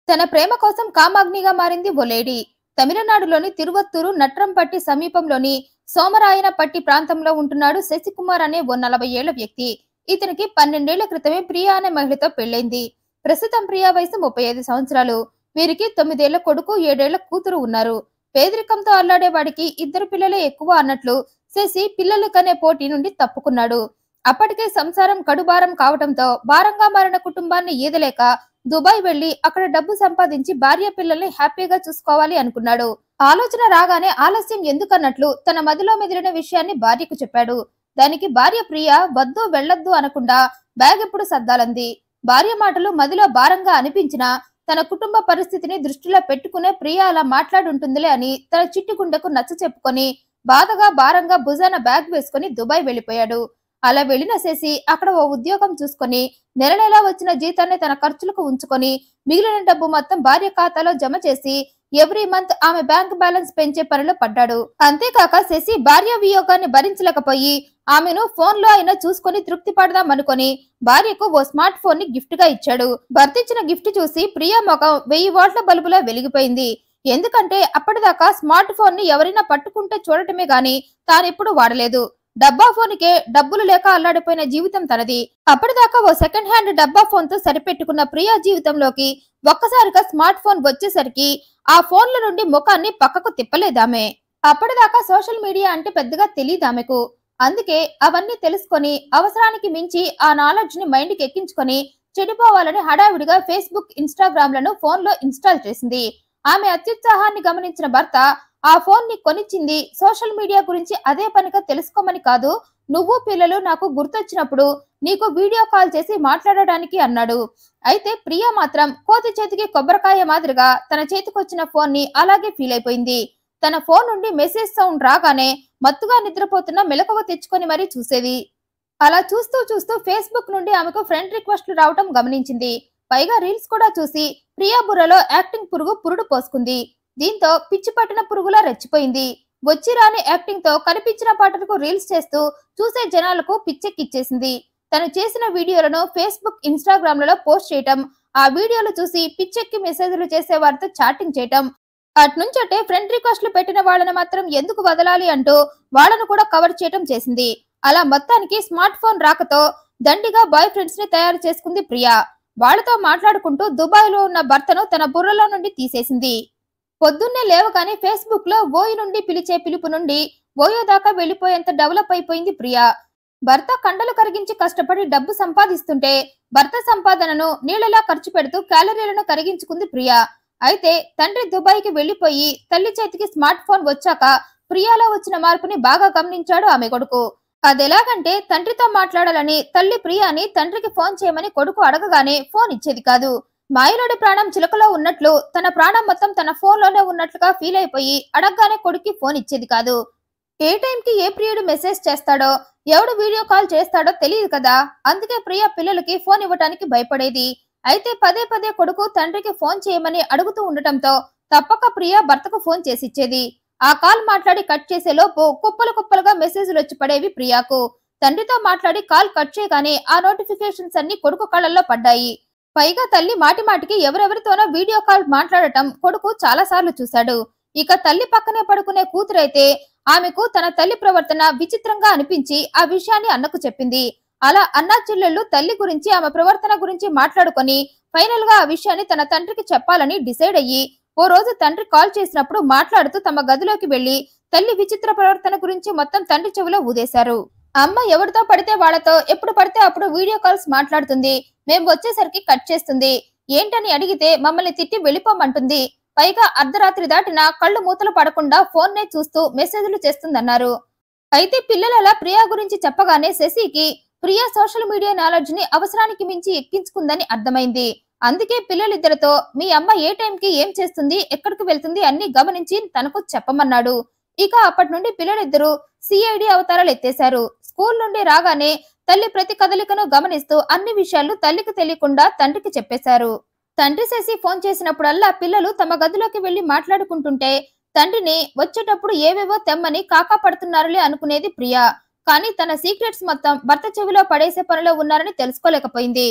తన ప్రేమ కోసం కామాగ్నిగా మారింది ఓ లేడీ తమిళనాడులోని తిరువత్తూరు నట్రంపట్టి సమీపంలోని సోమరాయనపట్టి ప్రాంతంలో ఉంటున్నాడు శశికుమార్ అనే ఓ నలభై ఏళ్ల వ్యక్తి ఇతనికి పన్నెండేళ్ల క్రితమే ప్రియా అనే మహిళతో పెళ్లైంది ప్రస్తుతం ప్రియా వయసు ముప్పై ఐదు సంవత్సరాలు వీరికి తొమ్మిదేళ్ల కొడుకు ఏడేళ్ల కూతురు ఉన్నారు పేదరికంతో అల్లాడే వాడికి ఇద్దరు పిల్లలే ఎక్కువ అన్నట్లు శశి పిల్లలు కనే పోటీ నుండి తప్పుకున్నాడు అప్పటికే సంసారం కడుభారం కావటంతో భారంగా మారిన కుటుంబాన్ని ఈదలేక దుబాయ్ వెళ్లి అక్కడ డబ్బు సంపాదించి భార్య పిల్లల్ని హ్యాపీగా చూసుకోవాలి అనుకున్నాడు ఆలోచన రాగానే ఆలస్యం ఎందుకన్నట్లు తన మదిలో మెదిలిన విషయాన్ని భార్యకు చెప్పాడు దానికి భార్య ప్రియ వద్దు వెళ్ళొద్దు అనకుండా బ్యాగ్ ఎప్పుడు సర్దాలంది భార్య మాటలు మదిలో భారంగా అనిపించినా తన కుటుంబ పరిస్థితిని దృష్టిలో పెట్టుకునే ప్రియ అలా మాట్లాడుంటుందిలే అని తన చిట్టి గుండెకు నచ్చ చెప్పుకొని బాధగా భారంగా భుజాన బ్యాగ్ వేసుకుని దుబాయ్ వెళ్లిపోయాడు అలా వెళ్లిన శశి అక్కడ ఓ ఉద్యోగం చూసుకొని నెల నెలా వచ్చిన జీతాన్ని తన ఖర్చులకు ఉంచుకొని మిగిలిన డబ్బు మొత్తం భార్య ఖాతాలో జమ చేసి ఎవ్రీ మంత్ ఆమె బ్యాంక్ బ్యాలెన్స్ పెంచే పనిలో పడ్డాడు అంతేకాక శశి భార్య వియోగాన్ని భరించలేకపోయి ఆమెను ఫోన్ లో అయినా చూసుకొని తృప్తి పడదాం అనుకొని భార్యకు ఓ స్మార్ట్ ఫోన్ ని గిఫ్ట్ గా ఇచ్చాడు భర్తిచ్చిన గిఫ్ట్ చూసి ప్రియా ముఖం వెయ్యి వాట్ల బల్బులా వెలిగిపోయింది ఎందుకంటే అప్పటిదాకా స్మార్ట్ ఫోన్ ని ఎవరైనా పట్టుకుంటే చూడటమే గాని తానెప్పుడు వాడలేదు డబ్బా ఫోన్కే డబ్బులు లేక అల్లాడిపోయిన జీవితం తనది అప్పటిదాకా ఓ సెకండ్ హ్యాండ్ డబ్బా ఫోన్ తో సరిపెట్టుకున్న ప్రియా జీవితంలోకి ఒక్కసారిగా స్మార్ట్ ఫోన్ వచ్చేసరికి ఆ ఫోన్ల నుండి ముఖాన్ని పక్కకు తిప్పలేదామె అప్పటిదాకా సోషల్ మీడియా అంటే పెద్దగా తెలియదు ఆమెకు అందుకే అవన్నీ తెలుసుకొని అవసరానికి మించి ఆ నాలెడ్జ్ ని మైండ్ కి ఎక్కించుకొని చెడిపోవాలని హడావిడిగా ఫేస్బుక్ ఇన్స్టాగ్రామ్ లను ఫోన్ లో ఇన్స్టాల్ చేసింది ఆమె అత్యుత్సాహాన్ని గమనించిన భర్త ఆ ఫోన్ ని కొనిచ్చింది సోషల్ మీడియా గురించి అదే పనిగా తెలుసుకోమని కాదు నువ్వు పిల్లలు నాకు గుర్తొచ్చినప్పుడు నీకు వీడియో కాల్ చేసి మాట్లాడడానికి అన్నాడు అయితే ప్రియ మాత్రం కోతి చేతికి కొబ్బరికాయ మాదిరిగా తన చేతికొచ్చిన ఫోన్ ని అలాగే ఫీల్ అయిపోయింది తన ఫోన్ నుండి మెసేజ్ సౌండ్ రాగానే మత్తుగా నిద్రపోతున్న మెలకువ తెచ్చుకొని మరీ చూసేది అలా చూస్తూ చూస్తూ ఫేస్బుక్ నుండి ఆమెకు ఫ్రెండ్ రిక్వెస్ట్లు రావటం గమనించింది పైగా రీల్స్ కూడా చూసి ప్రియా బుర్రలో యాక్టింగ్ పురుగు పురుడు పోసుకుంది దీంతో పిచ్చి పట్టిన పురుగులా రెచ్చిపోయింది వచ్చి రాని యాక్టింగ్ తో కనిపించిన పాటలకు రీల్స్ చేస్తూ చూసే జనాలకు పిచ్చెక్కిచ్చేసింది తను చేసిన వీడియోలను ఫేస్బుక్ ఇన్స్టాగ్రామ్ లలో పోస్ట్ చేయటం ఆ వీడియోలు చూసి పిచ్చెక్కి మెసేజ్లు చేసే వారితో చాటింగ్ చేయటం అట్నుంచటే ఫ్రెండ్ రిక్వెస్ట్లు పెట్టిన వాళ్ళని మాత్రం ఎందుకు వదలాలి అంటూ వాళ్ళను కూడా కవర్ చేయటం చేసింది అలా మొత్తానికి స్మార్ట్ ఫోన్ రాకతో దండిగా బాయ్ ఫ్రెండ్స్ ని తయారు చేసుకుంది ప్రియా వాళ్ళతో మాట్లాడుకుంటూ దుబాయ్ లో ఉన్న భర్తను తన బుర్రలో నుండి తీసేసింది పొద్దున్నే లేవగానే ఫేస్బుక్ లో ఓయి నుండి పిలిచే పిలుపు నుండి ఓయో దాకా వెళ్లిపోయేంత డెవలప్ అయిపోయింది ప్రియా భర్త కండలు కరిగించి కష్టపడి డబ్బు సంపాదిస్తుంటే భర్త సంపాదనను నీళ్ళలా ఖర్చు పెడుతూ క్యాలరీలను కరిగించుకుంది ప్రియా అయితే తండ్రి దుబాయ్కి వెళ్లిపోయి తల్లి చేతికి స్మార్ట్ ఫోన్ వచ్చాక ప్రియాలో వచ్చిన మార్పుని బాగా గమనించాడు ఆమె కొడుకు అదెలాగంటే తండ్రితో మాట్లాడాలని తల్లి ప్రియాని తండ్రికి ఫోన్ చేయమని కొడుకు అడగగానే ఫోన్ ఇచ్చేది కాదు మాయలోడి ప్రాణం చిలకలో ఉన్నట్లు తన ప్రాణం మొత్తం తన ఫోన్ లోనే ఉన్నట్లుగా ఫీల్ అయిపోయి అడగగానే కొడుక్కి ఫోన్ ఇచ్చేది కాదు ఏ టైంకి ఏ ప్రియుడు మెసేజ్ చేస్తాడో ఎవడు వీడియో కాల్ చేస్తాడో తెలియదు కదా అందుకే ప్రియ పిల్లలకి ఫోన్ ఇవ్వటానికి భయపడేది అయితే పదే పదే కొడుకు తండ్రికి ఫోన్ చేయమని అడుగుతూ ఉండటంతో తప్పక ప్రియ భర్తకు ఫోన్ చేసిచ్చేది ఆ కాల్ మాట్లాడి కట్ చేసే లోపు కుప్పలు కుప్పలుగా మెసేజ్లు వచ్చి పడేవి ప్రియాకు తండ్రితో మాట్లాడి కాల్ కట్ చేయగానే ఆ నోటిఫికేషన్స్ అన్ని కొడుకు కళ్ళల్లో పడ్డాయి పైగా తల్లి మాటి మాటికి ఎవరెవరితోనో వీడియో కాల్ మాట్లాడటం కొడుకు చాలా సార్లు చూశాడు ఇక తల్లి పక్కనే పడుకునే కూతురైతే ఆమెకు తన తల్లి ప్రవర్తన విచిత్రంగా అనిపించి ఆ విషయాన్ని అన్నకు చెప్పింది అలా అన్నా చెల్లెళ్ళు తల్లి గురించి ఆమె ప్రవర్తన గురించి మాట్లాడుకొని ఫైనల్ గా ఆ విషయాన్ని తన తండ్రికి చెప్పాలని డిసైడ్ అయ్యి ఓ రోజు తండ్రి కాల్ చేసినప్పుడు మాట్లాడుతూ తమ గదిలోకి వెళ్లి తల్లి విచిత్ర ప్రవర్తన గురించి మొత్తం తండ్రి చెవిలో ఊదేశారు అమ్మ ఎవరితో పడితే వాళ్ళతో ఎప్పుడు పడితే అప్పుడు వీడియో కాల్స్ మాట్లాడుతుంది మేం వచ్చేసరికి కట్ చేస్తుంది ఏంటని అడిగితే మమ్మల్ని తిట్టి వెళ్ళిపోమంటుంది పైగా అర్ధరాత్రి దాటినా కళ్ళు మూతలు పడకుండా ఫోన్ నే చూస్తూ మెసేజ్లు చేస్తుందన్నారు అయితే పిల్లలు అలా ప్రియా గురించి చెప్పగానే శశికి ప్రియా సోషల్ మీడియా నాలెడ్జ్ ని అవసరానికి మించి ఎక్కించుకుందని అర్థమైంది అందుకే పిల్లలిద్దరితో మీ అమ్మ ఏ టైంకి ఏం చేస్తుంది ఎక్కడికి వెళ్తుంది అన్ని గమనించి తనకు చెప్పమన్నాడు ఇక అప్పటి నుండి పిల్లలిద్దరూ సిఐడి అవతారాలు ఎత్తేశారు స్కూల్ నుండి రాగానే తల్లి ప్రతి కదలికను గమనిస్తూ అన్ని విషయాలు తల్లికి తెలియకుండా తండ్రికి చెప్పేశారు తండ్రి శశి ఫోన్ చేసినప్పుడల్లా పిల్లలు తమ గదిలోకి వెళ్లి మాట్లాడుకుంటుంటే తండ్రిని వచ్చేటప్పుడు ఏవేవో తెమ్మని కాకా పడుతున్నారులే అనుకునేది ప్రియా కానీ తన సీక్రెట్స్ మొత్తం భర్త చెవిలో పడేసే పనిలో ఉన్నారని తెలుసుకోలేకపోయింది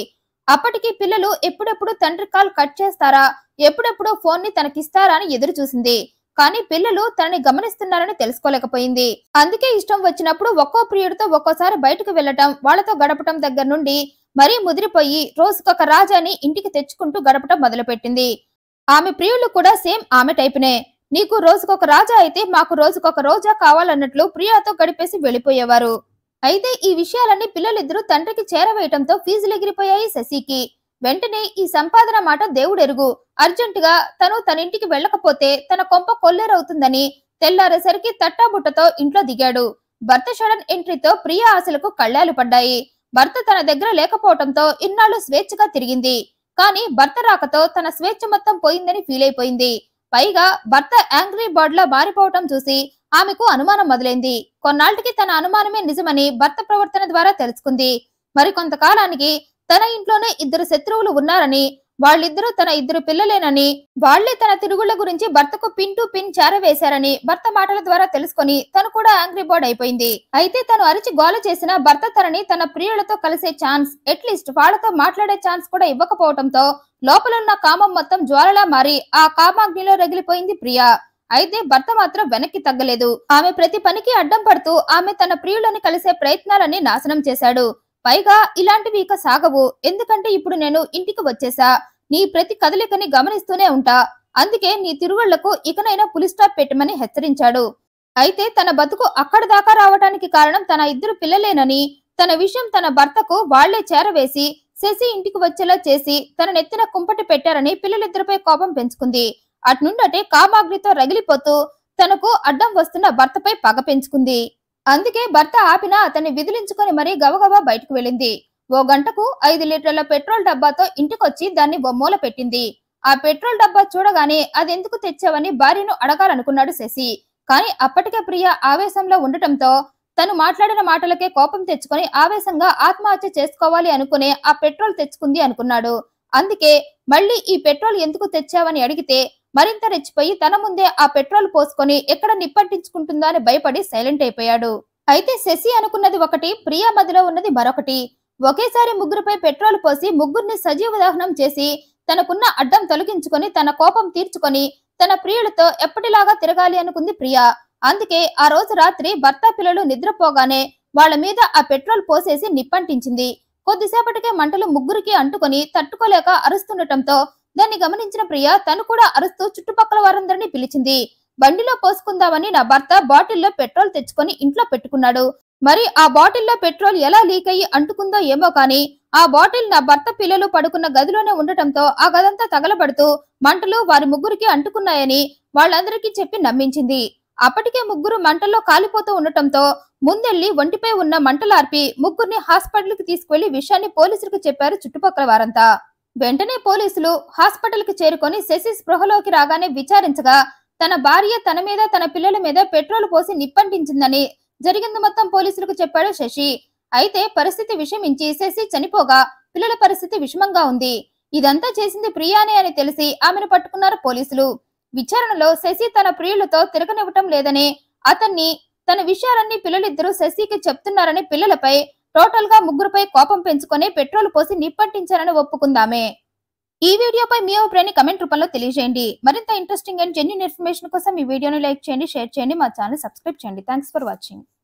అప్పటికి పిల్లలు ఎప్పుడెప్పుడు తండ్రి కాల్ కట్ చేస్తారా ఎప్పుడెప్పుడు ఫోన్ ని తనకిస్తారా అని ఎదురు చూసింది కానీ పిల్లలు తనని గమనిస్తున్నారని తెలుసుకోలేకపోయింది అందుకే ఇష్టం వచ్చినప్పుడు ఒక్కో ప్రియుడితో ఒక్కోసారి బయటకు వెళ్లటం వాళ్ళతో గడపటం దగ్గర నుండి మరీ ముదిరిపోయి రోజుకొక రాజాని ఇంటికి తెచ్చుకుంటూ గడపటం మొదలుపెట్టింది ఆమె ప్రియులు కూడా సేమ్ ఆమె టైపునే నీకు రోజుకొక రాజా అయితే మాకు రోజుకొక రోజా కావాలన్నట్లు ప్రియాతో గడిపేసి వెళ్లిపోయేవారు అయితే ఈ విషయాలన్నీ పిల్లలిద్దరూ తండ్రికి చేరవేయటంతో ఫీజులు ఎగిరిపోయాయి శశికి వెంటనే ఈ సంపాదన మాట దేవుడెరుగు అర్జెంటుగా తను తన ఇంటికి వెళ్ళకపోతే తన కొంప కొల్లేరవుతుందని తెల్లారేసరికి తట్టాబుట్టతో ఇంట్లో దిగాడు భర్త సడన్ ఎంట్రీతో ప్రియ ఆశలకు కళ్ళాలు పడ్డాయి భర్త తన దగ్గర లేకపోవటంతో ఇన్నాళ్ళు స్వేచ్ఛగా తిరిగింది కానీ భర్త రాకతో తన స్వేచ్ఛ మొత్తం పోయిందని ఫీల్ అయిపోయింది పైగా భర్త యాంగ్రీ బర్డ్ లా మారిపోవటం చూసి ఆమెకు అనుమానం మొదలైంది కొన్నాళ్ళకి తన అనుమానమే నిజమని భర్త ప్రవర్తన ద్వారా తెలుసుకుంది మరి కొంతకాలానికి తన ఇంట్లోనే ఇద్దరు శత్రువులు ఉన్నారని వాళ్ళిద్దరూ తన ఇద్దరు పిల్లలేనని వాళ్లే తన తిరుగుళ్ల గురించి భర్తకు పిన్ టు పిన్ చేరవేశారని భర్త మాటల ద్వారా తెలుసుకొని తను కూడా యాంగ్రీ బర్డ్ అయిపోయింది అయితే తను అరిచి గోల చేసిన భర్త తనని తన ప్రియులతో కలిసే ఛాన్స్ అట్లీస్ట్ వాళ్ళతో మాట్లాడే ఛాన్స్ కూడా ఇవ్వకపోవడంతో లోపలున్న కామం మొత్తం జ్వాలలా మారి ఆ కామాగ్నిలో రగిలిపోయింది ప్రియా అయితే భర్త మాత్రం వెనక్కి తగ్గలేదు ఆమె ప్రతి పనికి అడ్డం పడుతూ ఆమె తన ప్రియులని కలిసే ప్రయత్నాలన్నీ నాశనం చేశాడు పైగా ఇలాంటివి ఇక సాగవు ఎందుకంటే ఇప్పుడు నేను ఇంటికి వచ్చేసా నీ ప్రతి కదలికని గమనిస్తూనే ఉంటా అందుకే నీ తిరుగుళ్లకు ఇకనైనా పులి స్టాప్ పెట్టమని హెచ్చరించాడు అయితే తన బతుకు అక్కడ దాకా రావడానికి కారణం తన ఇద్దరు పిల్లలేనని తన విషయం తన భర్తకు వాళ్లే చేరవేసి శశి ఇంటికి వచ్చేలా చేసి తన నెత్తిన కుంపటి పెట్టారని పిల్లలిద్దరిపై కోపం పెంచుకుంది అట్నుండటే కామాగ్నితో రగిలిపోతూ తనకు అడ్డం వస్తున్న భర్తపై పగ పెంచుకుంది అందుకే భర్త ఆపినా అతన్ని విదిలించుకొని మరీ గవగవా బయటకు వెళ్ళింది ఓ గంటకు ఐదు లీటర్ల పెట్రోల్ డబ్బాతో ఇంటికొచ్చి దాన్ని బొమ్మూల పెట్టింది ఆ పెట్రోల్ డబ్బా చూడగానే అదెందుకు తెచ్చావని భార్యను అడగాలనుకున్నాడు శశి కానీ అప్పటికే ప్రియ ఆవేశంలో ఉండటంతో తను మాట్లాడిన మాటలకే కోపం తెచ్చుకొని ఆవేశంగా ఆత్మహత్య చేసుకోవాలి అనుకునే ఆ పెట్రోల్ తెచ్చుకుంది అనుకున్నాడు అందుకే మళ్ళీ ఈ పెట్రోల్ ఎందుకు తెచ్చావని అడిగితే మరింత రెచ్చిపోయి తన ముందే ఆ పెట్రోల్ పోసుకొని ఎక్కడ నిప్పంటించుకుంటుందో అని భయపడి సైలెంట్ అయిపోయాడు అయితే శశి అనుకున్నది ఒకటి ప్రియా మదిలో ఉన్నది మరొకటి ఒకేసారి ముగ్గురుపై పెట్రోల్ పోసి ముగ్గురిని సజీవ దహనం చేసి తనకున్న అడ్డం తొలగించుకొని తన కోపం తీర్చుకొని తన ప్రియులతో ఎప్పటిలాగా తిరగాలి అనుకుంది ప్రియా అందుకే ఆ రోజు రాత్రి భర్త పిల్లలు నిద్రపోగానే వాళ్ళ మీద ఆ పెట్రోల్ పోసేసి నిప్పంటించింది కొద్దిసేపటికే మంటలు ముగ్గురికి అంటుకొని తట్టుకోలేక అరుస్తుండటంతో దాన్ని గమనించిన ప్రియ తను కూడా అరుస్తూ చుట్టుపక్కల వారందరినీ పిలిచింది బండిలో పోసుకుందామని నా భర్త బాటిల్లో పెట్రోల్ తెచ్చుకొని ఇంట్లో పెట్టుకున్నాడు మరి ఆ బాటిల్లో పెట్రోల్ ఎలా లీక్ అయ్యి అంటుకుందో ఏమో కానీ ఆ బాటిల్ నా భర్త పిల్లలు పడుకున్న గదిలోనే ఉండటంతో ఆ గదంతా తగలబడుతూ మంటలు వారి ముగ్గురికి అంటుకున్నాయని వాళ్ళందరికీ చెప్పి నమ్మించింది అప్పటికే ముగ్గురు మంటల్లో కాలిపోతూ ఉండటంతో ముందెళ్లి ఒంటిపై ఉన్న మంటలార్పి ముగ్గురిని హాస్పిటల్ కి తీసుకువెళ్లి విషయాన్ని పోలీసులకు చెప్పారు చుట్టుపక్కల వారంతా వెంటనే పోలీసులు హాస్పిటల్ కి చేరుకొని శశి స్పృహలోకి రాగానే విచారించగా తన భార్య తన మీద తన పిల్లల మీద పెట్రోల్ పోసి నిప్పంటించిందని జరిగింది మొత్తం పోలీసులకు చెప్పాడు శశి అయితే పరిస్థితి విషమించి శశి చనిపోగా పిల్లల పరిస్థితి విషమంగా ఉంది ఇదంతా చేసింది ప్రియానే అని తెలిసి ఆమెను పట్టుకున్నారు పోలీసులు విచారణలో శశి తన ప్రియులతో తిరగనివ్వటం లేదని అతన్ని తన విషయాలన్నీ పిల్లలిద్దరూ శశికి చెప్తున్నారని పిల్లలపై టోటల్ గా ముగ్గురుపై కోపం పెంచుకొని పెట్రోల్ పోసి నిప్పంటించారని ఒప్పుకుందామే ఈ వీడియోపై మీ అభిప్రాయాన్ని కమెంట్ రూపంలో తెలియజేయండి మరింత ఇంట్రెస్టింగ్ అండ్ జెన్యున్ ఇన్ఫర్మేషన్ కోసం ఈ వీడియోని లైక్ చేయండి షేర్ చేయండి మా ఛానల్ సబ్స్క్రైబ్ చేయండి థ్యాంక్స్ ఫర్ వాచింగ్